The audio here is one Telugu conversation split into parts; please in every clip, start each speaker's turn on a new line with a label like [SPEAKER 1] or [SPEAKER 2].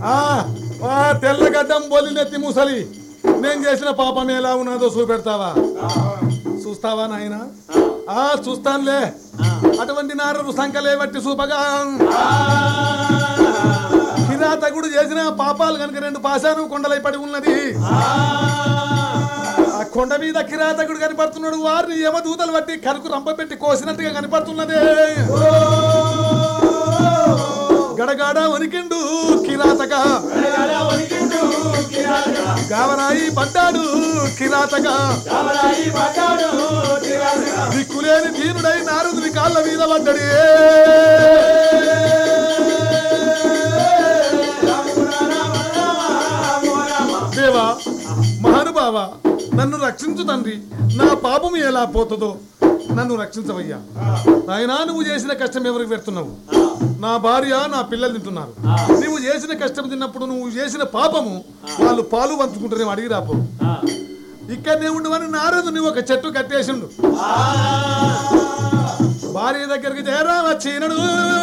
[SPEAKER 1] ఆ, ఆ తెల్లగడ్డం బొలినెత్తి ముసలి నేను చేసిన పాపం ఎలా ఉన్నదో చూపెడతావా చూస్తావా నాయన ఆ చూస్తానులే అటువంటి నారదు సంకలే బట్టి చూపగా కిరాతకుడు చేసిన పాపాలు కనుక రెండు పాశాను కొండలై పడి ఉన్నది ఆ కొండ మీద కిరాతకుడు కనపడుతున్నాడు వారిని యమదూతలు బట్టి కరుకు రంప పెట్టి కోసినట్టుగా కనపడుతున్నదే గడగడ వణికిండు కిరాతక గావరాయి పడ్డాడు కిరాతక దిక్కులేని దీనుడై నారదుని కాళ్ళ మీద పడ్డడి దేవా మహానుభావ నన్ను రక్షించు తండ్రి నా పాపం ఎలా పోతుందో నన్ను రక్షించవయ్యా నాయనా నువ్వు చేసిన కష్టం ఎవరికి పెడుతున్నావు నా భార్య నా పిల్లలు తింటున్నారు నువ్వు చేసిన కష్టం తిన్నప్పుడు నువ్వు చేసిన పాపము వాళ్ళు పాలు పంచుకుంటారేమో అడిగి రాపో ఇక్కడనే ఉండవని నారదు నువ్వు ఒక చెట్టు కట్టేసిండు భార్య దగ్గరికి చేరా వచ్చినడు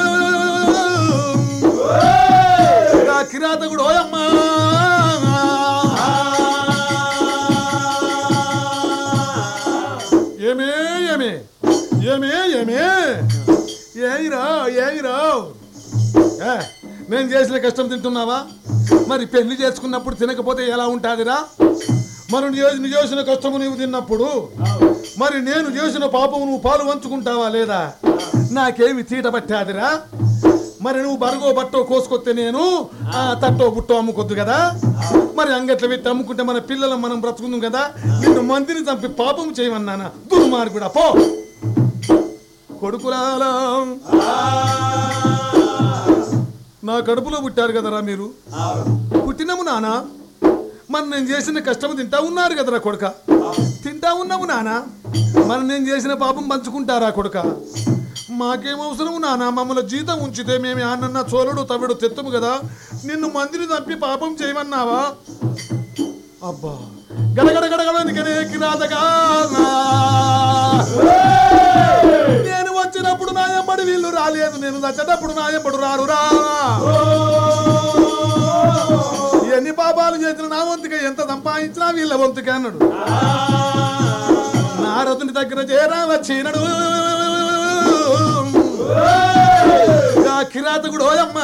[SPEAKER 1] నా కిరాతకుడు ఓయమ్మా ఏమే ఏమే ఏమే ఏమే ఏయిరా ఏయిరా ఏ, నేను చేసిన కష్టం తింటున్నావా మరి పెళ్లి చేసుకున్నప్పుడు తినకపోతే ఎలా ఉంటాదిరా మరి నీ- నీ చేసిన కష్టము నీవు తిన్నప్పుడు మరి నేను చేసిన పాపము నువ్వు పాలు వంచుకుంటావా లేదా నాకేమి తీట పట్టాదిరా మరి నువ్వు బరగో బట్టో కోసుకొస్తే నేను ఆ తట్టో బుట్టో అమ్ముకొద్దు కదా మరి అంగట్లో పెట్టి అమ్ముకుంటే మన పిల్లలు మనం బ్రతుకుందాం కదా నిన్ను మందిని చంపి పాపం చేయమన్నానా దుర్మార్గుడా పో కొడుకులాలా నా కడుపులో పుట్టారు కదరా మీరు పుట్టినము నానా మరి నేను చేసిన కష్టం తింటా ఉన్నారు కదరా కొడుక తింటా ఉన్నాము నానా మరి నేను చేసిన పాపం పంచుకుంటారా కొడుక మాకేం అవసరము నానా మమ్మల్ని జీతం ఉంచితే మేము ఆనన్న చోలుడు తవిడు తెత్తము కదా నిన్ను మందిని తప్పి పాపం చేయమన్నావా అబ్బా గడగడ గడగడనికనే కిరాతగా నేను వచ్చినప్పుడు నా ఎంబడి వీళ్ళు రాలేదు నేను నచ్చేటప్పుడు నా ఎంబడు రారు రా ఎన్ని పాపాలు చేసిన నా వంతుక ఎంత సంపాదించినా వీళ్ళ వంతుకే అన్నాడు నారదుని దగ్గర చేరా వచ్చినడు ఆ కిరాతకుడు ఓయమ్మ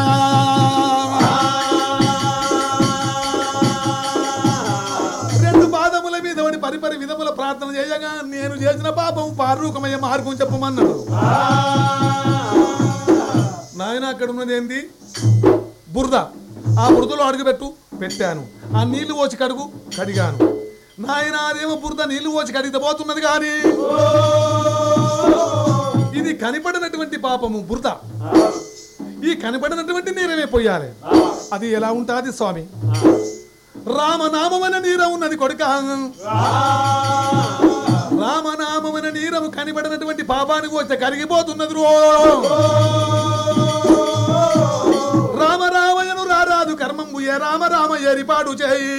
[SPEAKER 1] రెండు పాదముల మీద పడి పరిపరి విధముల ప్రార్థన చేయగా నేను చేసిన పాపం పారూకమయ్య మార్గం చెప్పమన్నాడు నాయన అక్కడ ఉన్నది ఏంది బురద ఆ బురదలో అడుగుపెట్టు పెట్టాను ఆ నీళ్లు పోసి కడుగు కడిగాను నాయన అదేమో బురద నీళ్లు పోసి కడిగితే పోతున్నది కానీ ఇది కనిపడినటువంటి పాపము బురద ఈ కనపడినటువంటి నీరమే పోయాలి అది ఎలా ఉంటుంది స్వామి రామనామమైన నీరం ఉన్నది కొడుక రామనామమైన నీరము కనిపడినటువంటి పాపానికి వస్తే కరిగిపోతున్నది రో రామ రామయను రారాదు కర్మంబు ఏ రామ రామ ఏరిపాడు చేయి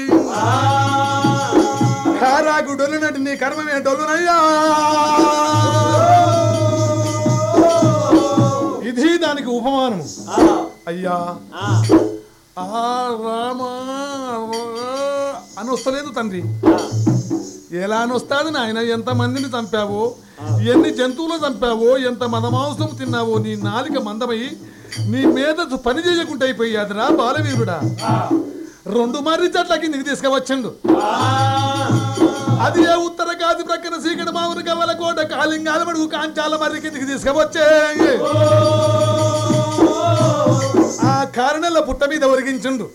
[SPEAKER 1] కారాకు డొల్లునట్టు నీ కర్మమే డొల్లునయ్యా ఇది దానికి ఉపమానము అయ్యా ఆ రామ అని వస్తలేదు తండ్రి ఎలా అని వస్తాడు నాయన ఎంత మందిని చంపావో ఎన్ని జంతువులు చంపావో ఎంత మదమాంసం తిన్నావో నీ నాలిక మందమై నీ మీద పని చేయకుండా అయిపోయాదిరా బాలవీరుడా రెండు మర్రి చెట్ల కిందికి తీసుకువచ్చిండు అది ఏ ఉత్తర గాది ప్రక్కన సీకటి మామూలు గవల కోట కాలింగాల మడుగు కాంచాల మర్రి కిందికి తీసుకువచ్చే ఆ కారణంలో పుట్ట మీద ఒరిగించుండు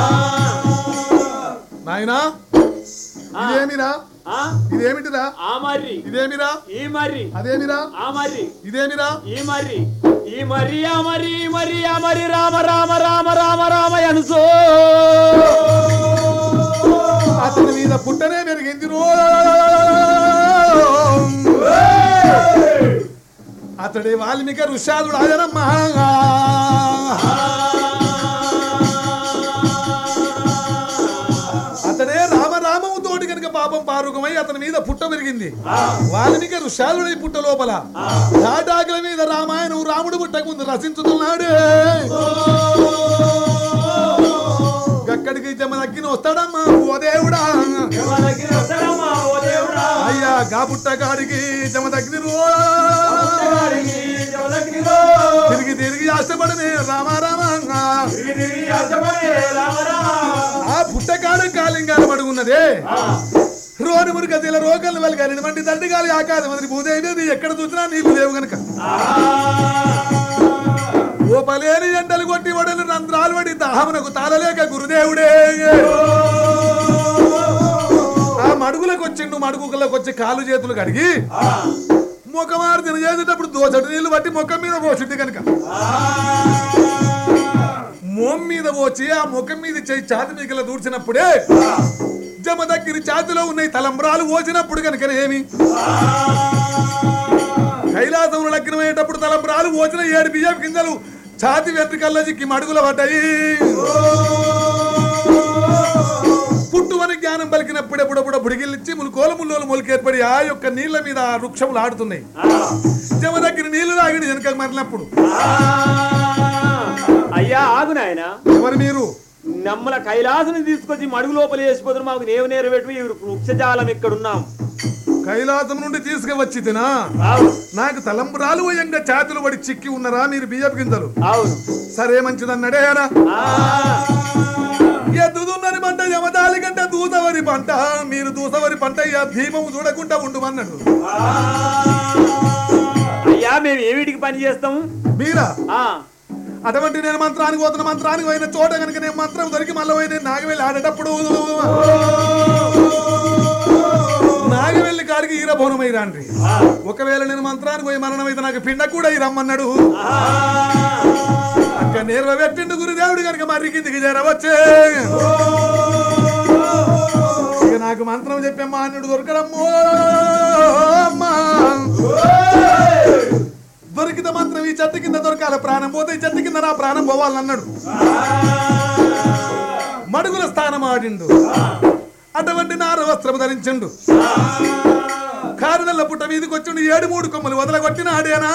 [SPEAKER 1] నాయనా ఇదేమిరా
[SPEAKER 2] ఆ
[SPEAKER 1] ఇదేమిటిరా
[SPEAKER 2] ఆ మర్రి
[SPEAKER 1] ఇదేమిరా
[SPEAKER 2] ఈ మర్రి
[SPEAKER 1] అదేమిరా
[SPEAKER 2] ఆ మర్రి
[SPEAKER 1] ఇదేమిరా
[SPEAKER 2] ఈ మర్రి ఈ మర్రి ఆ మర్రి ఈ మర్రి ఆ మర్రి రామ రామ రామ రామ రామ అనుసో
[SPEAKER 1] అతని మీద పుట్టనే పెరిగింది రో అతడే వాల్మీకి ఋషాదుడు ఆయనమ్మా అతడే రామరామము తోటి కనుక పాపం పారుకమై అతని మీద పుట్ట పెరిగింది వాల్మీకి ఋషాదుడై పుట్ట లోపల తాటాకుల మీద రామాయణం రాముడు పుట్టక ముందు రచించుతున్నాడు జమదగ్గిన వస్తాడమ్మా ఓ దేవుడా
[SPEAKER 2] ఎవరికి వస్తాడమ్మా ఓ దేవుడా
[SPEAKER 1] అయ్యా గా పుట్టగాడికి జమదగ్ని
[SPEAKER 2] వారికి ఎవరికిరో?
[SPEAKER 1] తిరిగి తిరిగి ఆశపడనే రామ రామ
[SPEAKER 2] తిరిగి తిరిగి అర్థమయ్యే రామ రామ.
[SPEAKER 1] ఆ పుట్టకాడు కాలింగాలు పడుకున్నదే
[SPEAKER 2] ఆ,
[SPEAKER 1] రోడ్డు మురుగ తెల రోగలు వెలగాలి మండి తండ్రి గాలి ఆకాశం మంది భూదేవి నీ ఎక్కడ చూసినా నీకు లేవు గనక
[SPEAKER 2] ఆ.
[SPEAKER 1] ఓ పలేని ఎండలు కొట్టి వడలు రంధ్రాలు పడి దాహమునకు తాళలేక గురుదేవుడే ఆ మడుగులకు వచ్చిండు మడుగులకు వచ్చి కాలు చేతులు కడిగి
[SPEAKER 2] ఆ.
[SPEAKER 1] ముఖమారు తిన చేసేటప్పుడు దోసటి నీళ్లు బట్టి ముఖం మీద పోసింది కనుక మోం మీద పోచి ఆ ముఖం మీద చేయి ఛాతి మీకల దూడ్చినప్పుడే జమ దగ్గర ఛాతిలో ఉన్న ఈ తలంబ్రాలు పోసినప్పుడు కనుకనేమి కైలాసంలో లగ్నమయ్యేటప్పుడు తలంబ్రాలు పోసిన ఏడు బియ్యం గింజలు ఛాతి వెంట్రుకల్లో చిక్కి మడుగుల పడ్డాయి పుట్టువని జ్ఞానం పలికినప్పుడు ఎప్పుడప్పుడు బుడిగిల్లిచ్చి ములుకోల ముల్లోలు మొలికేర్పడి ఆ యొక్క నీళ్ల మీద ఆ వృక్షములు ఆడుతున్నాయి జమ దగ్గర నీళ్లు తాగిడి వెనక మరినప్పుడు
[SPEAKER 2] ఆ. అయ్యా ఆగు నాయన
[SPEAKER 1] ఎవరు మీరు
[SPEAKER 2] నమ్మల కైలాసుని తీసుకొచ్చి మడుగు లోపల వేసిపోతున్నారు మాకు నేవు నేరు పెట్టు ఈ వృక్షజాలం ఇక్కడున్నాం
[SPEAKER 1] కైలాసం నుండి తీసుకువచ్చి తినా
[SPEAKER 2] అవును
[SPEAKER 1] నాకు తలంబరాలు వయంగా ఛాతులు పడి చిక్కి ఉన్నరా మీరు బియ్యపు గింజలు
[SPEAKER 2] అవును
[SPEAKER 1] సరే మంచిదన్నాడే ఆయన
[SPEAKER 2] ఆ.
[SPEAKER 1] ఎద్దుదున్నని పంట యమదాలి కంటే దూసవరి పంట మీరు దూసవరి పంట ఇక భీమము చూడకుండా ఉండుమన్నాడు
[SPEAKER 2] అయ్యా మేము ఏమిటికి పని చేస్తాము
[SPEAKER 1] మీరా
[SPEAKER 2] ఆ
[SPEAKER 1] అటువంటి నేను మంత్రానికి పోతున్న మంత్రానికి పోయిన చోట కనుక నేను మంత్రం దొరికి మళ్ళీ పోయి నాగవెల్లి ఆడేటప్పుడు నాగవెల్లి కాడికి ఈరభవనమై రాండ్రి ఒకవేళ నేను మంత్రానికి పోయి మరణం అయితే నాకు పిండ కూడా ఈ రమ్మన్నాడు
[SPEAKER 2] ఆ.
[SPEAKER 1] అక్క నేర్వ పెట్టిండు గురుదేవుడు కనుక మరి కిందికి చేరవచ్చే ఇక నాకు మంత్రం చెప్పే మాన్యుడు దొరకడమ్మో అమ్మా దొరికిన మంత్రం ఈ చెట్టు కింద దొరకాలి ప్రాణం పోతే ఈ చెట్టు కింద నా ప్రాణం పోవాలన్నాడు మడుగుల స్థానం ఆడిండు అటువంటి నార వస్త్రం ధరించిండు కారుదల్ల పుట్ట మీదకి వచ్చిండు ఏడు మూడు కొమ్మలు వదలగొట్టిన ఆడేనా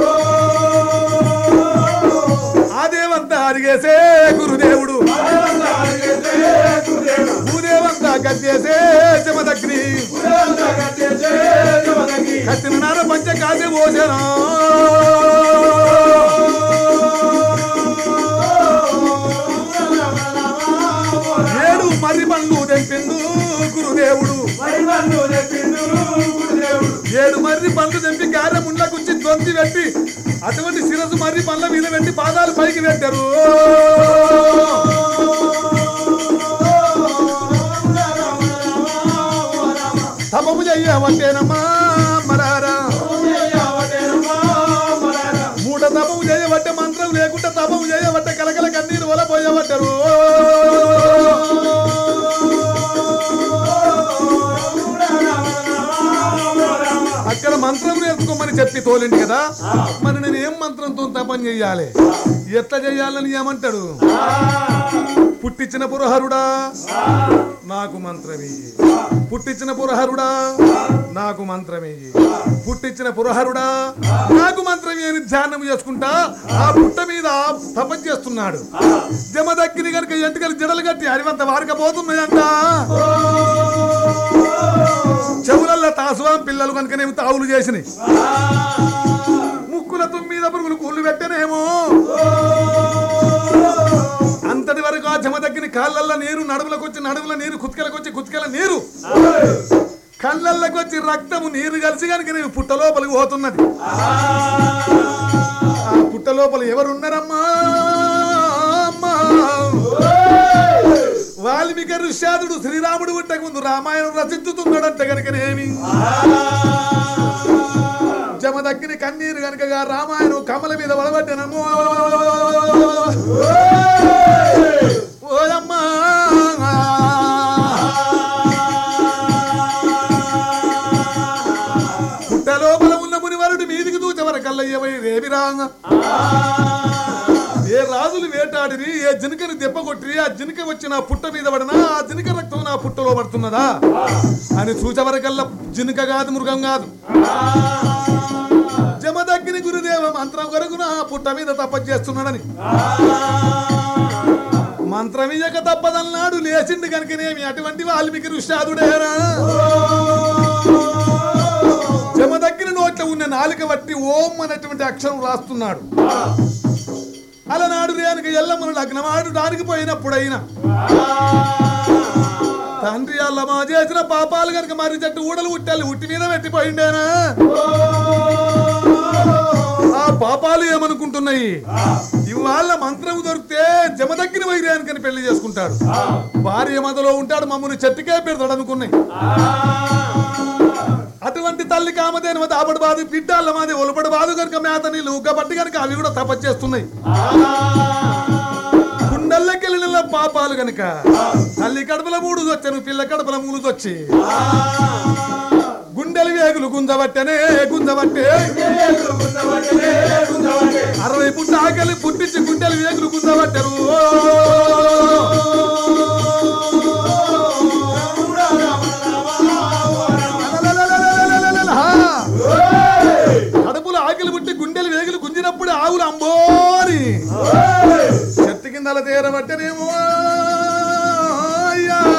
[SPEAKER 1] ఆ దేవంతా అడిగేసే గురుదేవుడు భూదేవంతా గద్దేసే జమదగ్ని కత్తిన నార పంచ కాసే పోసేనా ఏడు మర్రి పండ్లు తెంపిండు గురుదేవుడు ఏడు మర్రి పండ్లు తెంపి గారె ముండ్లకుంచి దొంతి పెట్టి అటువంటి శిరసు మర్రి పండ్ల మీద పెట్టి పాదాలు పైకి పెట్టారు తపము చెయ్యవట్టేనమ్మా మరారా మూట తపము చేయబట్టే మంత్రం లేకుండా తపము చేయబట్టే కలకల కన్నీరు వల పోయబట్టారు అక్కడ మంత్రం నేర్చుకోమని చెప్పి తోలింది కదా మరి నేను ఏం మంత్రంతో తపం చెయ్యాలి ఎట్లా చెయ్యాలని ఏమంటాడు పుట్టించిన పురహరుడా నాకు మంత్రమేయి పుట్టించిన పురహరుడా నాకు మంత్రమేయి పుట్టించిన పురహరుడా నాకు మంత్రమే అని ధ్యానం చేసుకుంటా ఆ పుట్ట మీద తపం చేస్తున్నాడు జమ దక్కిని కనుక ఎంటికలు జడలు కట్టి అరివంత వారకపోతున్నాయంట చెవులల్లో తాసువాం పిల్లలు కనుకనేమి తావులు చేసినాయి ముక్కుల తుమ్మిద పురుగులు కూళ్ళు పెట్టనేమో అంతటి వరకు ఆ జమ దగ్గర కాళ్ళల్లో నీరు నడుములకు వచ్చి నడుముల నీరు కుతికలకు వచ్చి కుతికల నీరు కళ్ళల్లోకి వచ్చి రక్తము నీరు కలిసి కనుక నేను పుట్ట లోపలికి పోతున్నది ఆ పుట్ట లోపల ఎవరున్నారమ్మా అమ్మా వాల్మీకి ఋష్యాదుడు శ్రీరాముడు పుట్టక ముందు రామాయణం రచించుతున్నాడంట కనుకనేమి జమ దగ్గర కన్నీరు కనుకగా రామాయణం కమల మీద వడబట్టనమ్మో ఓయమ్మా పుట్ట లోపల ఉన్న మునివరుడు మీదికి దూచవరకల్ల ఏమై రేవిరా ఏ రాజులు వేటాడిని ఏ జినకని దెబ్బ కొట్టి ఆ జినక వచ్చి నా పుట్ట మీద పడినా ఆ జినక రక్తం నా పుట్టలో పడుతున్నదా అని చూచవరకల్లా జినక కాదు మృగం కాదు జమదగ్గిని గురుదేవ మంత్రం కొరకు నా పుట్ట మీద తపస్సు చేస్తున్నాడని మంత్రమియక తప్పదన్నాడు లేచిండు కనుకనేమి అటువంటి వాల్మీకి ఋషాదుడేరా జమ దగ్గర నోట్ల ఉన్న నాలుక బట్టి ఓం అనేటువంటి అక్షరం రాస్తున్నాడు అలనాడు రేణుక ఎల్లమ్మను లగ్నమాడు దానికి పోయినప్పుడైనా తండ్రి అల్లమా చేసిన పాపాలు కనుక మరి చెట్టు ఊడలు ఉట్టాలి ఉట్టి మీద పెట్టిపోయిండేనా ఆ పాపాలు ఏమనుకుంటున్నాయి ఇవాళ మంత్రం దొరికితే జమదగ్గిన వైర్యానికని పెళ్లి చేసుకుంటాడు భార్య మదలో ఉంటాడు మమ్మల్ని చెట్టుకే పెడతాడు అనుకున్నాయి అటువంటి తల్లి కామదేని వద్ద ఆపడి బాధ బిడ్డాల మాది ఒలపడి బాధ కనుక మేత నీళ్ళు ఉగ్గబట్టి కనుక అవి కూడా తపస్చేస్తున్నాయి గుండెల్లకెళ్ళిన పాపాలు గనుక తల్లి కడుపుల మూడు వచ్చాను పిల్ల కడుపుల మూడు వచ్చి గుండెలు వేగులు గుంజబట్టనే గుంజబట్టే అరవై పుట్ట ఆకలి పుట్టించి గుండెలు వేగులు గుంజబట్టరు కడుపులో ఆకలి పుట్టి గుండెలు వేగులు గుంజినప్పుడు ఆవులు అంబోని చెట్టు కిందల తీరబట్టనేమో అయ్యా.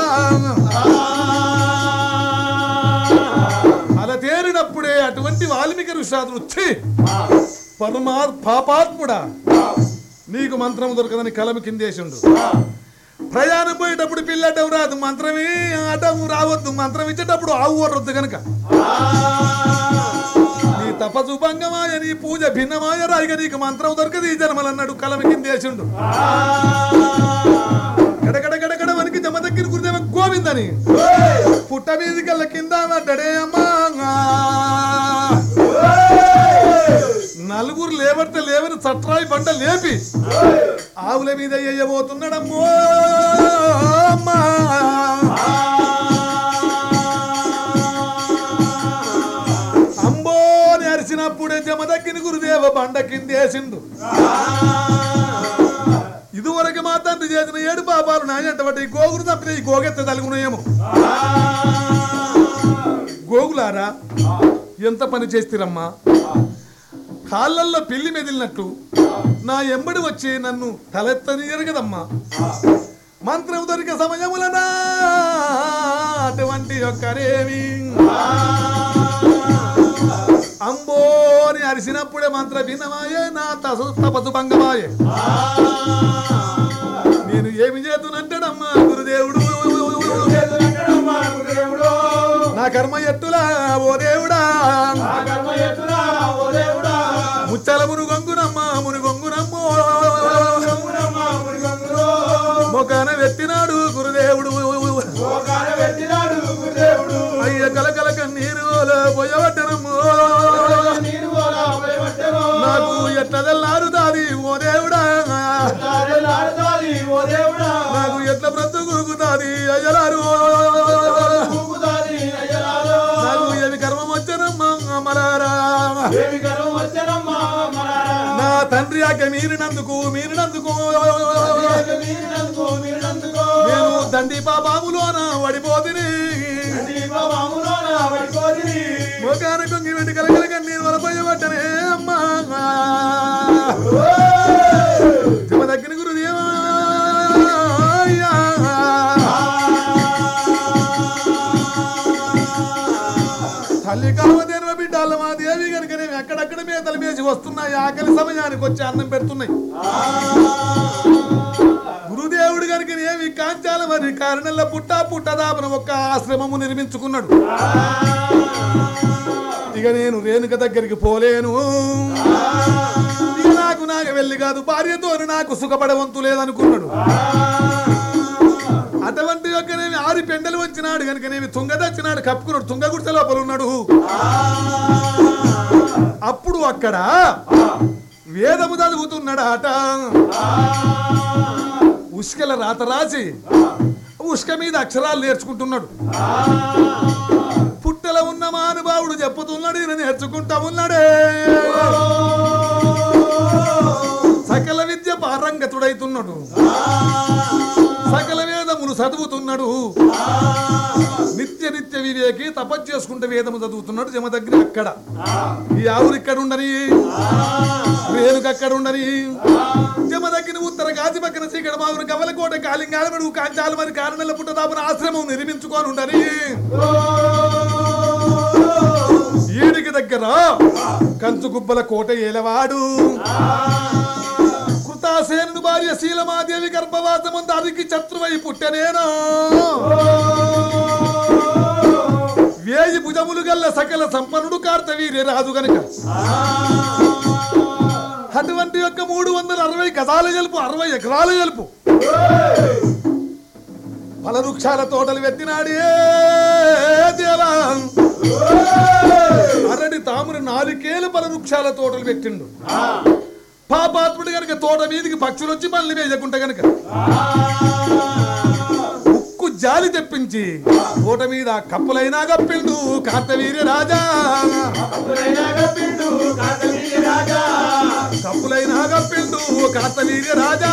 [SPEAKER 1] అలా తేరినప్పుడే అటువంటి వాల్మీకి ఋషాదులు వచ్చి పరమా పాపాత్ముడా నీకు మంత్రం దొరకదని కలము కిందేసిండు ప్రయాణం పోయేటప్పుడు పిల్లటం రాదు మంత్రమే ఆటం రావద్దు మంత్రం ఇచ్చేటప్పుడు ఆవు వరొద్దు గనక నీ తపసు భంగమాయ నీ పూజ భిన్నమాయ రాయిగా నీకు మంత్రం దొరకదు ఈ జన్మలన్నాడు కలమ కిందేసిండు గడగడ గడగడ వనికి జమ దగ్గర గురుదేవ గోవిందని పుట్ట మీదికల్ల కింద పడ్డడే అమ్మా నలుగురు లేబడితే లేవని చట్రాయి బండ లేపి ఆవుల మీద ఎయ్యబోతున్నాడమ్మో అమ్మా. అంబోని అరిచినప్పుడే జమ దగ్గర గురుదేవ బండ కిందేసిండు ఇదివరకు మా తండ్రి చేసిన ఏడు పాపాలు నాయంట బట్టి ఈ గోగులు తప్పితే ఈ గోగెత్త తలుగునేమో గోగులారా ఎంత పని చేస్తారమ్మా కాళ్ళల్లో పిల్లి మెదిలినట్టు నా ఎంబడి వచ్చి నన్ను తలెత్తనీయరు కదమ్మా మంత్రం దొరికే సమయములనా అటువంటి ఒక్కరేమి అంబోని అరిసినప్పుడే మంత్ర భిన్నమాయే నా తసు తపసు భంగమాయే నేను ఏమి చేతునంటాడమ్మా గురుదేవుడు నా కర్మ ఎట్టులా ఓ దేవుడా ముచ్చల మునుగొంగునమ్మ మునుగొంగునమ్మో మొకాన వెత్తినాడు గురుదేవుడు అయ్య కలకల కన్నీరు పోయబట్టనమ్మో నాకు ఎట్ల తెల్లారు దాది ఓ దేవుడా నాకు ఎట్ల బ్రతు గురుకుతాది అయ్యలారు నాకు ఏమి కర్మం వచ్చనమ్మా మరారా నా తండ్రి ఆక మీరినందుకు మీరినందుకు నేను దండి పాపాములోన వడిపోతిని మోకాన కొంగి వెండి కలకల కన్నీరు వలపోయబట్టనే అమ్మా శివ దగ్గర గురుదేవా అయ్యా. తల్లి కామదేవ బిడ్డాల మా దేవి కనుక నేను ఎక్కడెక్కడ మేతలు మేసి వస్తున్నాయి ఆకలి సమయానికి వచ్చి అన్నం పెడుతున్నాయి గురుదేవుడు కనుక ఏమి కాంచాల మరి కారణంలో పుట్టా పుట్టదాపన ఒక్క ఆశ్రమము నిర్మించుకున్నాడు ఇక నేను రేణుక దగ్గరికి పోలేను ఇక నాకు నాకు వెళ్ళి కాదు భార్యతో నాకు సుఖపడవంతు లేదనుకున్నాడు అటువంటి యొక్కనేమి ఆరి పెండలు వచ్చినాడు కనుకనేమి తుంగ తెచ్చినాడు కప్పుకున్నాడు తుంగ గుడిసె లోపల ఉన్నాడు అప్పుడు అక్కడ వేదము చదువుతున్నాడు ఆట ఉష్కల రాత రాసి ఉష్క మీద అక్షరాలు నేర్చుకుంటున్నాడు పుట్టల ఉన్న మానుభావుడు చెప్పుతున్నాడు ఈయన నేర్చుకుంటా ఉన్నాడే సకల విద్య పారంగతుడైతున్నాడు సకల వేదములు చదువుతున్నాడు నిత్య నిత్య వివేకి తపస్సు చేసుకుంటే వేదము చదువుతున్నాడు జమ దగ్గర అక్కడ ఈ ఆవురు ఇక్కడ ఉండని రేణుకు అక్కడ ఉండని జమ దగ్గర ఉత్తర రాతి పక్కన చీకటి మాగురు గవలకోట కాలింగాలమడు కాంచాలు మరి కారణల పుట్టదాపున ఆశ్రమం నిర్మించుకొని ఉండని ఈడికి దగ్గర కంచు గుబ్బల కోట ఏలవాడు కృతాసేనుడు భార్య శీలమాదేవి గర్భవాసముందు అరికి శత్రువై పుట్టనేనా వేయి భుజములు గల్ల సకల సంపన్నుడు కార్తవీర్య రాజు గనుక అటువంటి యొక్క మూడు వందల అరవై గదాలు గెలుపు అరవై ఎకరాలు గెలుపు ఫల వృక్షాల తోటలు పెట్టినాడే దేవా అరటి తామురు నాలుగేలు ఫల వృక్షాల తోటలు పెట్టిండు పాపాత్ముడు గనక తోట మీదికి పక్షులు వచ్చి మళ్ళీ వేయకుంటే గనక ఉక్కు జాలి తెప్పించి తోట మీద కప్పులైనా గప్పిండు కార్తవీర్య రాజా కప్పులైనా గప్పిండు కార్తవీర్య రాజా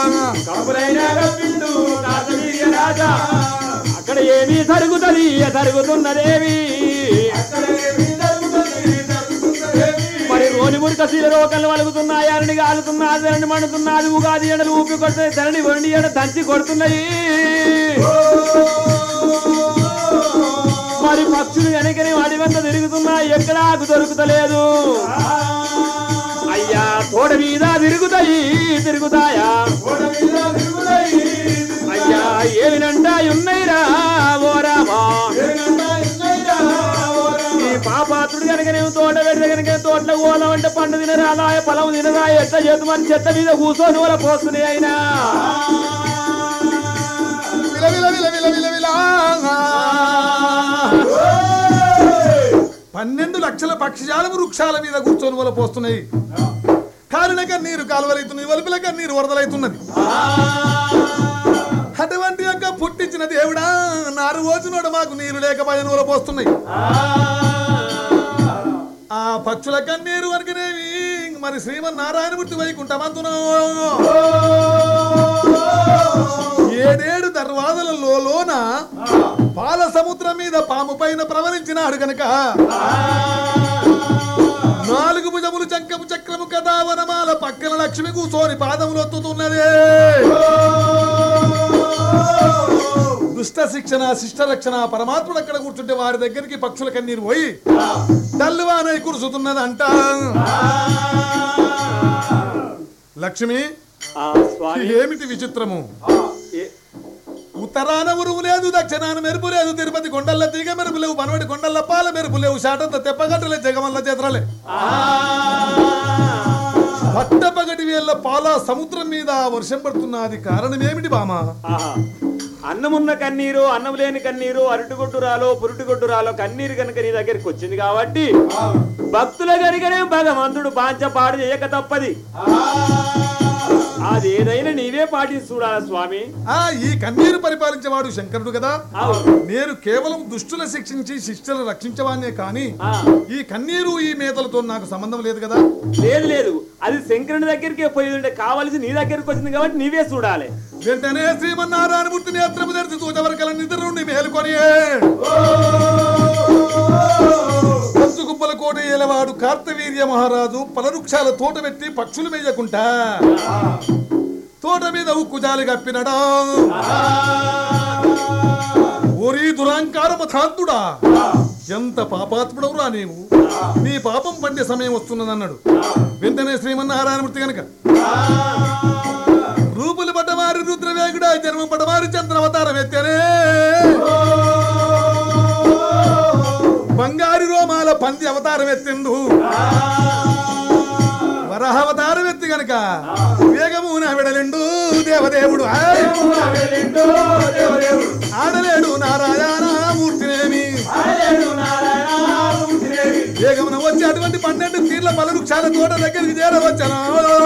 [SPEAKER 2] అక్కడ ఏమీ జరుగుతుంది జరుగుతున్నదేవి మరి రోని ముడిక శీల రోకలు వలుగుతున్నాయి అరణి కాలుతున్నది ధరణి మండుతున్నది ఉగాది ఎండలు ఊపి కొడుతుంది ధరణి వండి ఎండ దంచి కొడుతున్నాయి మరి పక్షులు వెనకని వాడి వెంట తిరుగుతున్నాయి ఎక్కడ ఆకు దొరుకుతలేదు అయ్యా తోడ మీద తిరుగుతాయి తిరుగుతాయా అయ్యా ఏమినంటా ఉన్నాయిరా ఓ రామా ఈ పాపాత్రుడు కనుక నేను తోట పెడితే కనుక తోటలో ఓలం అంటే పండు తినరాదా పొలం తినరా ఎట్లా చేతు మన చెత్త మీద కూర్చొని వాళ్ళ పోస్తున్నాయి అయినా
[SPEAKER 1] విల విల విల విల విల విల పన్నెండు లక్షల పక్షిజాలం వృక్షాల మీద కూర్చొని వల పోస్తున్నాయి కాలిన కన్నీరు కాలువలైతున్నది వలుపుల కన్నీరు వరదలైతున్నది అటువంటి యొక్క పుట్టించిన దేవుడా నారు రోజునోడు మాకు నీరు లేక భయం వల పోస్తున్నాయి ఆ పక్షుల కన్నీరు వరకనేవి మరి శ్రీమన్నారాయణమూర్తి వైకుంఠమంతును ఏడేడు దర్వాదలలో లోన పాల సముద్రం మీద పాము పైన ప్రవరించినాడు గనక నాలుగు భుజములు చంకము చక్రము కదా వనమాల పక్కన లక్ష్మి కూర్చొని పాదములు ఒత్తుతున్నదే దుష్ట శిక్షణ శిష్ట రక్షణ పరమాత్ముడు అక్కడ కూర్చుంటే వారి దగ్గరికి పక్షుల కన్నీరు పోయి తల్లువానై కురుసుతున్నదంట లక్ష్మి
[SPEAKER 2] ఆ స్వామి
[SPEAKER 1] ఏమిటి విచిత్రము
[SPEAKER 2] ఏ-
[SPEAKER 1] ఉత్తరాన ఉరువు లేదు దక్షిణాన మెరుపు లేదు తిరుపతి కొండల్ల తీగ మెరుపు లేవు పనవడి కొండల్ల పాల మెరుపు లేవు శాటంత తెప్పగట్టలే జగమల్ల చేతరలే
[SPEAKER 2] ఆ
[SPEAKER 1] పట్టపగటి వేళ్ళ పాల సముద్రం మీద వర్షం పడుతున్నది కారణం ఏమిటి బామా
[SPEAKER 2] ఆహా. అన్నమున్న కన్నీరు అన్నం లేని కన్నీరు అరటిగొడ్డురాలో పురుటిగొడ్డురాలో కన్నీరు కనుక నీ దగ్గరికి వచ్చింది కాబట్టి భక్తుల కనుకనే భగవంతుడు పాంచ పాడు చేయక తప్పది అది ఏదైనా నీవే పాటించి చూడాలా స్వామి
[SPEAKER 1] ఆ ఈ కన్నీరు పరిపాలించేవాడు శంకరుడు కదా
[SPEAKER 2] అవును
[SPEAKER 1] నేను కేవలం దుష్టుల శిక్షించి శిష్టులు రక్షించవానే కానీ
[SPEAKER 2] ఆ,
[SPEAKER 1] ఈ కన్నీరు ఈ మేతలతో నాకు సంబంధం లేదు కదా
[SPEAKER 2] లేదు లేదు అది శంకరుని దగ్గరికి పోయి ఉంటే కావాల్సి నీ దగ్గరికి వచ్చింది కాబట్టి నీవే చూడాలి
[SPEAKER 1] వెంటనే శ్రీమన్నారాయణమూర్తి నేత్రము తెరిచి చూచవరకల నిద్ర నుండి మేలుకొని కంచుగుబ్బల కోట ఏలవాడు కార్తవీర్య మహారాజు పలవృక్షాల తోట పెట్టి పక్షులు మేయకుంటా తోట మీద ఉక్కు జాలి కప్పినడా ఓరి దురాంకారమ ధాంతుడా ఎంత పాపాత్ముడవురా నీవు నీ పాపం పండే సమయం వస్తున్నదన్నాడు వెంటనే శ్రీమన్నారాయణమూర్తి గనక రూపులు పడ్డవారి రుద్రవేగుడా జన్మం పడ్డవారి చంద్రవతారం ఎత్తనే బంగారు రోమాల పంది అవతారం ఎత్తిండు వరహ అవతారం ఎత్తి గనక వేగమున విడలిండు దేవదేవుడు ఆయ్! ఆడలేడు నారాయణ మూర్తినేమి వేగమున వచ్చి అటువంటి పన్నెండు తీర్ల పలు వృక్షాల తోట దగ్గరికి చేరవచ్చను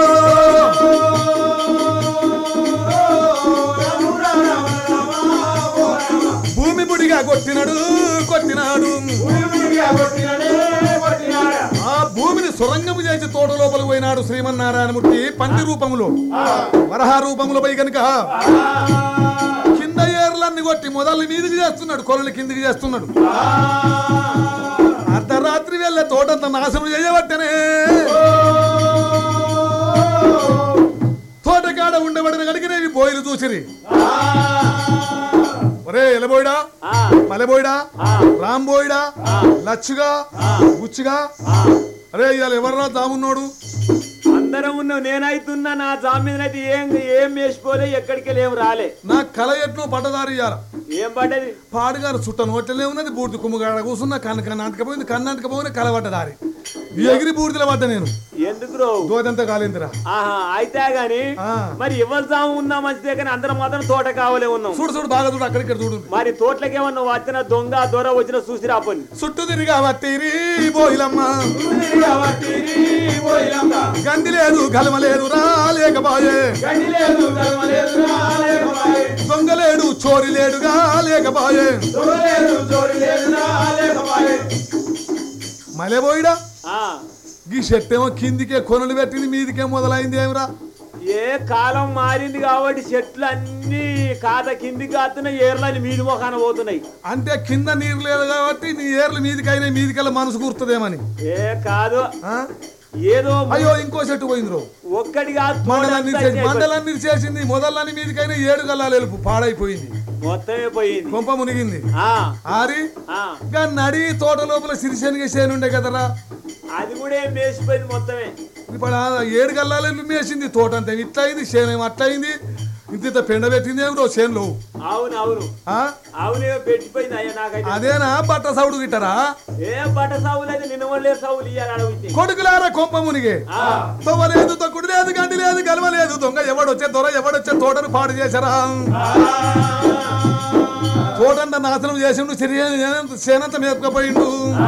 [SPEAKER 1] భూమి బుడిగా కొట్టినాడు కొట్టినాడు ఆ భూమిని సొరంగము చేసి తోట లోపల పోయినాడు శ్రీమన్నారాయణమూర్తి పంది రూపములో వరహ రూపములో పోయి కనుక కింద ఏర్లన్నీ కొట్టి మొదలు మీదికి చేస్తున్నాడు కొలలు కిందికి చేస్తున్నాడు అర్ధరాత్రి వెళ్ళే తోటంతా నాశనం చేయబట్టనే తోటకాడ ఉండబడిన కనుకనే ఈ బోయిలు చూసిరి ఒరే ఎలబోయిడా
[SPEAKER 2] ఆ,
[SPEAKER 1] మలబోయిడా
[SPEAKER 2] ఆ,
[SPEAKER 1] రాంబోయిడా
[SPEAKER 2] ఆ,
[SPEAKER 1] లచ్చుగా
[SPEAKER 2] ఆ,
[SPEAKER 1] బుచ్చిగా
[SPEAKER 2] ఆ.
[SPEAKER 1] అరే ఇవాళ ఎవర్రా దామున్నోడు
[SPEAKER 2] అందరం ఉన్నాం నేనైతున్నా నా జామీన్ ఏం ఏం వేసిపోలే ఎక్కడికి లేవు రాలే
[SPEAKER 1] నా కల ఎట్లు పట్టదారి ఇయ్యాల
[SPEAKER 2] ఏం పడ్డది
[SPEAKER 1] పాడుగారు చుట్ట నోట్లే ఉన్నది బూడిద కుమ్మగాడ కూర్చున్నా కన్ను కన్ను అంటకపోయింది కన్ను అంటకపోయినా కల పట్టదారి ఎగిరి బూడిదల పడ్డ నేను
[SPEAKER 2] ఎందుకు రో
[SPEAKER 1] దోదంతా కాలేందిరా
[SPEAKER 2] ఆహా అయితే గాని
[SPEAKER 1] ఆ.
[SPEAKER 2] మరి ఎవరు జాము ఉన్నా మంచిదే కానీ అందరం మాత్రం తోట కావాలే ఉన్నాం
[SPEAKER 1] చూడు చూడు బాగా చూడు అక్కడిక్కడ చూడు
[SPEAKER 2] మరి తోటలకి ఏమన్నా వచ్చిన దొంగ దొర వచ్చిన చూసి రాపండి
[SPEAKER 1] చుట్టూ తిరిగా వట్టిరి బోయిలమ్మ గండి లేదు గలమ లేదు రా లేకపాయే దొంగలేడు చోరి లేడుగా లేకపాయే మలెబోయిడా
[SPEAKER 2] ఆ,
[SPEAKER 1] ఈ చెట్టేమో కిందికే కొనలు పెట్టింది మీదికే మొదలైంది ఏమిరా
[SPEAKER 2] ఏ కాలం మారింది కాబట్టి చెట్లు అన్ని కాత కిందికి కాస్తున్నాయి ఏర్లని మీది మొఖాన పోతున్నాయి
[SPEAKER 1] అంటే కింద నీరు లేదు కాబట్టి నీ ఏర్లు మీదికైనా మీదికెళ్ళ మనసు కూర్తుందేమని
[SPEAKER 2] ఏ కాదు
[SPEAKER 1] ఆ?
[SPEAKER 2] ఏదో
[SPEAKER 1] అయ్యో ఇంకో చెట్టు పోయింది రో
[SPEAKER 2] ఒక్కటి కాదు
[SPEAKER 1] మండలన్నీ
[SPEAKER 2] తోటంతా
[SPEAKER 1] చేసి-
[SPEAKER 2] అయిపోయింది.
[SPEAKER 1] మండలన్నీ చేసింది మొదలన్నీ మీదికైనా ఏడు గల్లాలు ఎలుపు పాడైపోయింది
[SPEAKER 2] మొత్తమే పోయింది
[SPEAKER 1] కొంప మునిగింది
[SPEAKER 2] ఆ
[SPEAKER 1] ఆరి
[SPEAKER 2] ఆ
[SPEAKER 1] గా నడి తోట లోపల సిరిశనిగ చేనుండే కదరా
[SPEAKER 2] అది కూడా ఏం వేసిపోయింది మొత్తమే
[SPEAKER 1] ఇప్పుడు ఆ ఏడు గల్లాలు మేసింది తోట అంతా ఇట్లా అయింది చేనేమో అట్లా అయింది ఇంత ఇంత పెండ పెట్టింది ఏమిరో చేనులో
[SPEAKER 2] అవును అవును
[SPEAKER 1] ఆ?
[SPEAKER 2] అవునే పెట్టిపోయింది అయ్యా నాకైతే
[SPEAKER 1] అదేనా బట్ట సౌడు గిట్టరా
[SPEAKER 2] ఏ బట్ట సావులు అయితే నిన్న వాళ్ళే సావులు ఇయ్యాలి అడవితే
[SPEAKER 1] కొడుకులారా కొంప మునిగే
[SPEAKER 2] ఆ
[SPEAKER 1] తొవ్వ లేదు తొక్కుడు లేదు గండి లేదు గలవ లేదు దొంగ ఎవడొచ్చే దొర ఎవడొచ్చే తోటను పాడు చేశారా తోటంతా నాశనం చేసిండు సేనంత మేపుకపోయిండు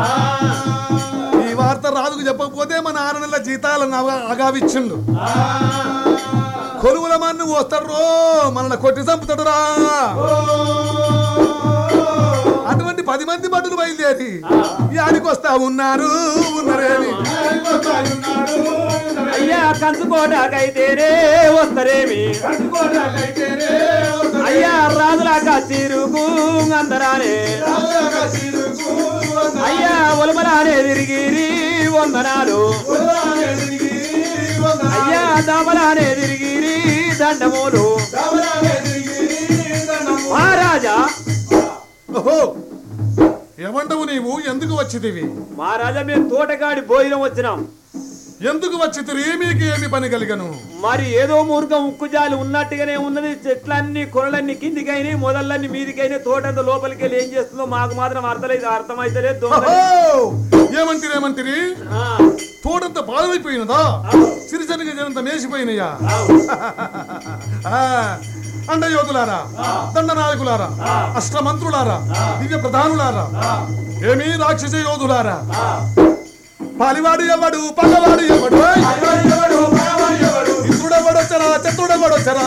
[SPEAKER 1] ఈ వార్త రాజుకు చెప్పకపోతే మన ఆరు నెలల జీతాలను అగా- అగావిచ్చిండు కొలువుల మన్ను వస్తాడు మనల్ని కొట్టి చంపుతాడు రా అటువంటి పది మంది భటులు బయలుదేరి యాడికి వస్తా ఉన్నారు ఉన్నారేమి
[SPEAKER 2] అయ్యా కంచుకోటాకైతేనే వస్తారేమి అయ్యా రాజులాక చిరుకు అందరానే అయ్యా ఒలమలానే తిరిగిరి వందనాలు అయ్యా దామలానే తిరిగిరి దండములు మహారాజా
[SPEAKER 1] ఓహో ఏమంటావు నీవు ఎందుకు వచ్చితివి
[SPEAKER 2] మహారాజా మేము తోటగాడి భోజనం వచ్చినాం
[SPEAKER 1] ఎందుకు వచ్చితిరి మీకు ఏమి పని కలిగను
[SPEAKER 2] మరి ఏదో మూర్ఖం ఉక్కుజాలి ఉన్నట్టుగానే ఉన్నది చెట్లన్నీ కొరలన్నీ కిందికైనాయి మొదలన్నీ మీదికైనాయి తోటంత లోపలికి వెళ్ళి ఏం చేస్తుందో మాకు మాత్రం అర్థలేదు అర్థమైతలేదు దొంగ
[SPEAKER 1] ఓహో ఏమంటిరి ఏమంటిరి
[SPEAKER 2] ఆ,
[SPEAKER 1] తోటంత బాధమైపోయినదా సిరిసనిగ జనంత మేసిపోయినయా ఆ, అండ యోధులారా దండ నాయకులారా అష్టమంత్రులారా దివ్య ప్రధానులారా ఏమీ రాక్షస యోధులారా పాలివాడు ఎవడు పగవాడు ఎవడు ఇంద్రుడెవడొచ్చరా చతుడెవడొచ్చరా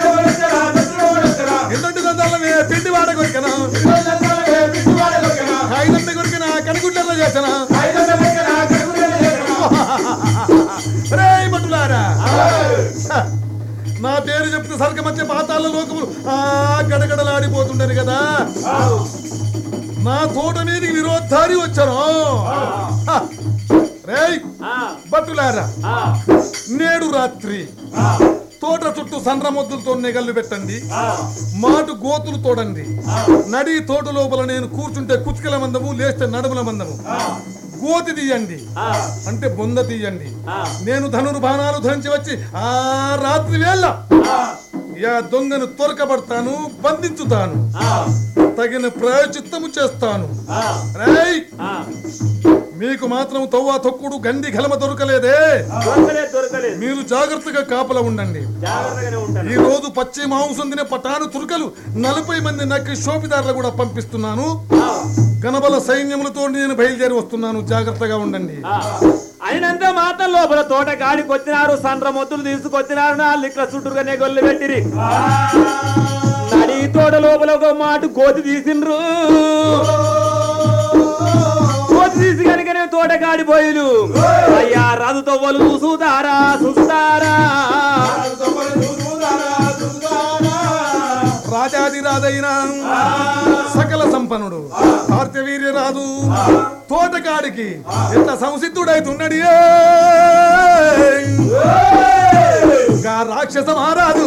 [SPEAKER 1] ఇంతటి గంధాలమే పిండి వాడ కొరికనా ఐదంత కొరికిన కనిగుడ్డలో చేసనా రే భటులారా నా పేరు చెప్తే సరక మధ్య పాతాల లోకములు ఆ గడగడలాడిపోతుండరు కదా నా తోట మీదకి విరోధారి వచ్చాను హ! రేయ్
[SPEAKER 2] ఆ,
[SPEAKER 1] భటులారా
[SPEAKER 2] ఆ,
[SPEAKER 1] నేడు రాత్రి తోట చుట్టూ సండ్రమొద్దులతో నెగళ్ళు పెట్టండి
[SPEAKER 2] ఆ,
[SPEAKER 1] మాటు గోతులు తోడండి నడి తోట లోపల నేను కూర్చుంటే కుతికల మందము లేస్తే నడుముల మందము గోతి తీయండి
[SPEAKER 2] ఆ,
[SPEAKER 1] అంటే బొంద తీయండి
[SPEAKER 2] ఆ,
[SPEAKER 1] నేను ధనురు బాణాలు ధరించి వచ్చి ఆ రాత్రి వేళ యా దొంగను తొరకబడతాను బంధించుతాను
[SPEAKER 2] ఆ,
[SPEAKER 1] తగిన ప్రాయచిత్తము చేస్తాను
[SPEAKER 2] ఆ,
[SPEAKER 1] రేయ్
[SPEAKER 2] ఆ.
[SPEAKER 1] మీకు మాత్రం తవ్వ తొక్కుడు గండి గలమ దొరకలేదే
[SPEAKER 2] దొరకలేదు దొరకలేదు
[SPEAKER 1] మీరు జాగ్రత్తగా కాపలా ఉండండి
[SPEAKER 2] జాగ్రత్తగానే ఉంటాను
[SPEAKER 1] ఈ రోజు పచ్చి మాంసం తినే పటాను తురుకలు నలభై మంది నక్కి శోభిదారులు కూడా పంపిస్తున్నాను
[SPEAKER 2] ఆ,
[SPEAKER 1] గణబల సైన్యములతో నేను బయలుదేరి వస్తున్నాను జాగ్రత్తగా ఉండండి
[SPEAKER 2] ఆ. అయినంత మాత్రం లోపల తోట కాడికి వచ్చినారు సండ్ర మొత్తులు తీసుకొచ్చినారు నాలుగు ఇక్కడ చుట్టూరుగానే గొల్లు పెట్టిరి నడి తోట లోపల ఒక మాట కోతి తీసిండ్రు కోతి తీసి కనుకనే తోట కాడి పోయిలు అయ్యా రదు తవ్వలు చూసుతారా చూస్తారా
[SPEAKER 1] రాజాది రాజైన సకల సంపన్నుడు కార్తవీర్య రాజు తోటకాడికి ఎంత సంసిద్ధుడైతున్నడి గా రాక్షస మహారాజు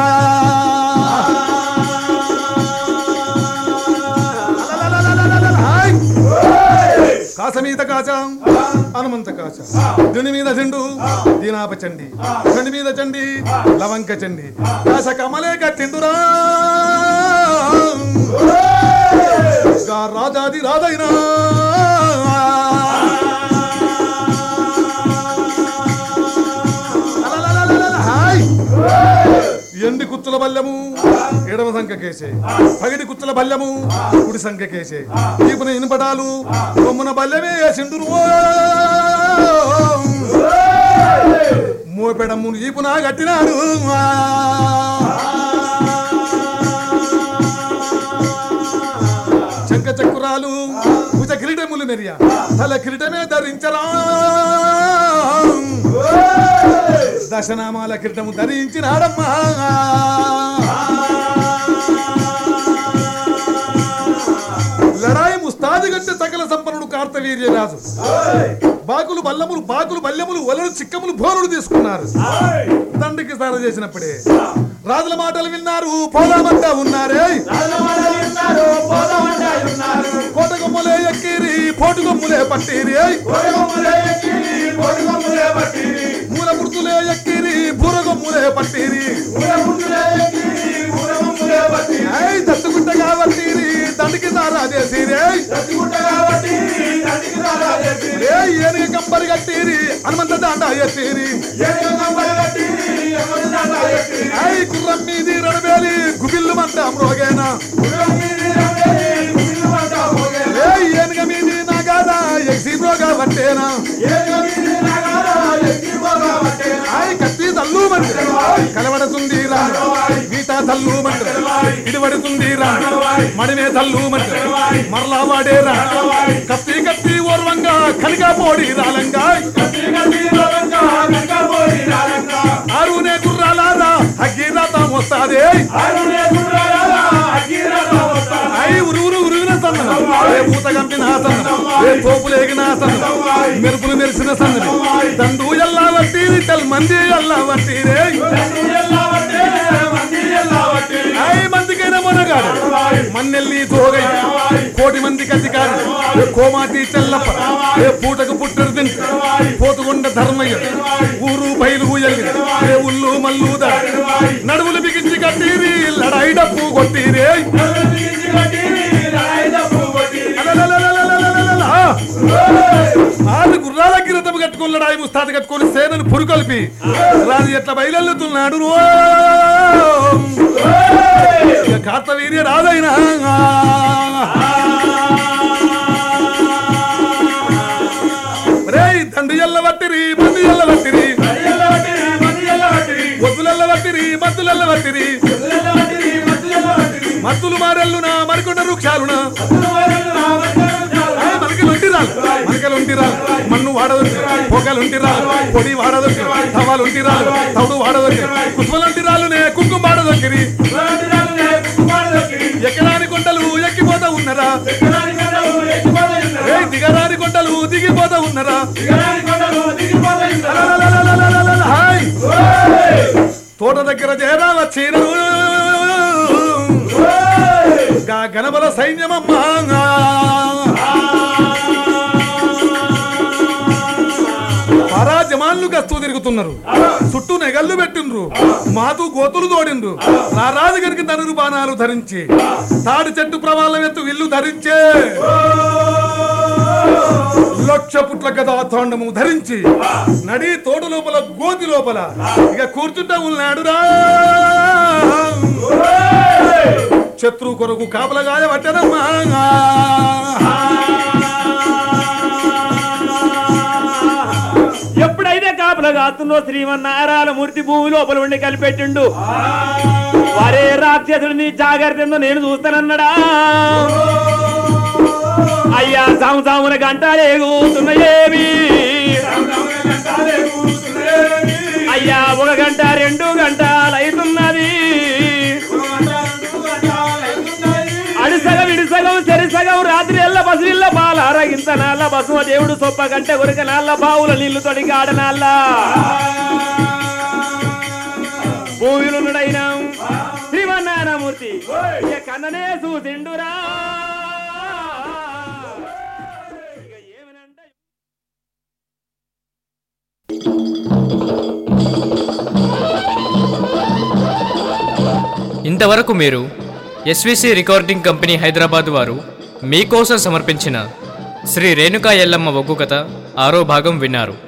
[SPEAKER 1] హాయ్. కాస మీద కాచ హనుమంత కాచ దుని మీద చెండు దీనాప చండి చండి మీద చండి లవంక చండి కాస కమలే కట్టిందురా గా రాజాది రాజైనా అలలలలలల, హాయ్ ఎండి కుచ్చుల బల్లెము ఎడమ సంఖకేసే పగిడి కుచ్చుల బల్లెము కుడి సంఖకేసే ఈపున ఇనుపడాలు బొమ్మన బల్లెమే సిండురు మోపెడమ్మును ఈపున కట్టినాడు శంఖ చక్రాలు భుజ కిరీటములు మెరియ తల కిరీటమే ధరించరా దశనామాల కిరీటము ధరించినాడమ్మా లడాయి ముస్తాది గంటే సకల సంపన్నుడు కార్తవీర్యరాజు బాకులు బల్లములు బాకులు బల్లెములు ఒలలు చిక్కములు భోరుడు తీసుకున్నారు తండ్రికి సార చేసినప్పుడే రాజుల మాటలు విన్నారు పోదామంటా ఉన్నారే కోటగొమ్మలే ఎక్కిరి పోటుగొమ్ములే పట్టిరి మూల గుర్తులే ఎక్కిరి బూరగొమ్ములే పట్టిరి ఐ దత్తుగుట్టగా పట్టిరి దండికి సారా చేసిరి ఏ ఏనుగ కంపరి కట్టిరి హనుమంత దాండా ఎత్తిరి ఐ గుర్రం మీది రణబేలి గుబిల్లు మంట మ్రోగేనా ఏ ఏనుగ మీది నాగాదా ఎగ్సి మ్రోగా పట్టేనా ఐ కత్తి తల్లు మంట కలవడుతుంది రా గీత తల్లు మంట ఇడివడుతుంది రా మడిమే తల్లు మంట మరలా వాడేరా కత్తి కత్తి ఓర్వంగా కలిగా పోడి రాలంగా ఆరునే గుర్రాలారా అగ్గిరాత వస్తాదే ఐ ఉరువురు ఉరువిన సన్నన ఏ పూత కంపిన సన్నన ఏ తోపులేగిన సన్నన మెరుపులు మెరిసిన సన్నని దండు ఎల్లా వట్టిరి తెల్ మంది ఎల్లా వట్టిరే ఐ మందికైన మొనగాడు మన్నెల్లి తోగై కోటి మందికి అధికారి ఏ కోమాటి చెల్లప్ప ఏ పూటకు పుట్టరు తింట పోతుకొండ ధర్మయ్య ఊరు బయలు ఎల్లి ఏ ఉల్లు మల్లు దా నడువులు బిగించి కట్టిరి లడాయి డప్పు కొట్టిరే అలలలలలలలలల. ఆరు గుర్రాల కిరతము కట్టుకుని లడాయి ముస్తాదు కట్టుకొని సేనను పురుకొల్పి రాజు ఎట్లా బయలుతున్నాడు కార్తవీర్య రాజైనా రేయ్ తండ్రి ఎల్ల వట్టిరి మంది ఎల్ల వట్టిరి వద్దులెల్ల వట్టిరి మద్దులెల్ల వట్టిరి మద్దులు మారెల్లునా మరికొండ వృక్షాలునా మనకలుంటిరాలు మనకలుంటిరాలు మన్ను వాడదొచ్చు పొగలుంటిరాలు పొడి వాడదొచ్చు తవాలుంటిరాలు తౌడు వాడదొచ్చు కుసుమలుంటిరాలునే కుంకుమ వాడదొక్కిరి ఎక్కడాని కొండలు ఎక్కిపోతా ఉన్నరా ఏయ్ దిగరాని కొండలు దిగిపోతా ఉన్నరా అలలలలలలలల, హాయ్ తోట దగ్గర చేరా వచ్చిరు గా గణబల సైన్యమమ్మా పరాజమాన్లు గస్తూ తిరుగుతున్నారు చుట్టూ నెగళ్ళు పెట్టిండ్రు మాతు గోతులు తోడిండ్రు నా రాజుగారికి ధనురు బాణాలు ధరించి తాడి చెట్టు ప్రవాళం ఎత్తు విల్లు ధరించే లక్ష పుట్ల గదా తోండము ధరించి నడి తోడు లోపల గోతి లోపల ఇక కూర్చుంటా ఉన్నాడురా శత్రు కొరకు కాపలగాయ పట్టనమ్మా
[SPEAKER 2] ఎప్పుడైతే కాపలా కాస్తుందో శ్రీమన్నారాయణ మూర్తి భూమి లోపల ఉండి కలిపెట్టిండు వారే రాక్షసుడిని జాగ్రత్త నేను చూస్తానన్నాడా అయ్యా సంసామున గంటలేగుతున్నాయేమి అయ్యా ఒక గంట రెండు గంటలు అవుతున్నది ఇంత నాళ్ళ బసుమ దేవుడు సొప్ప కంటే ఉరక నాళ్ళ బావుల నీళ్లు తొడిగి ఆడనాళ్ళ భూమిలుడైన శ్రీమన్నారాయణమూర్తి ఇక కన్ననే చూసిండురా ఇక ఏమనంటే
[SPEAKER 3] ఇంతవరకు మీరు ఎస్విసి రికార్డింగ్ కంపెనీ హైదరాబాద్ వారు మీకోసం సమర్పించిన శ్రీ రేణుకా ఎల్లమ్మ ఒగ్గు కథ ఆరో భాగం విన్నారు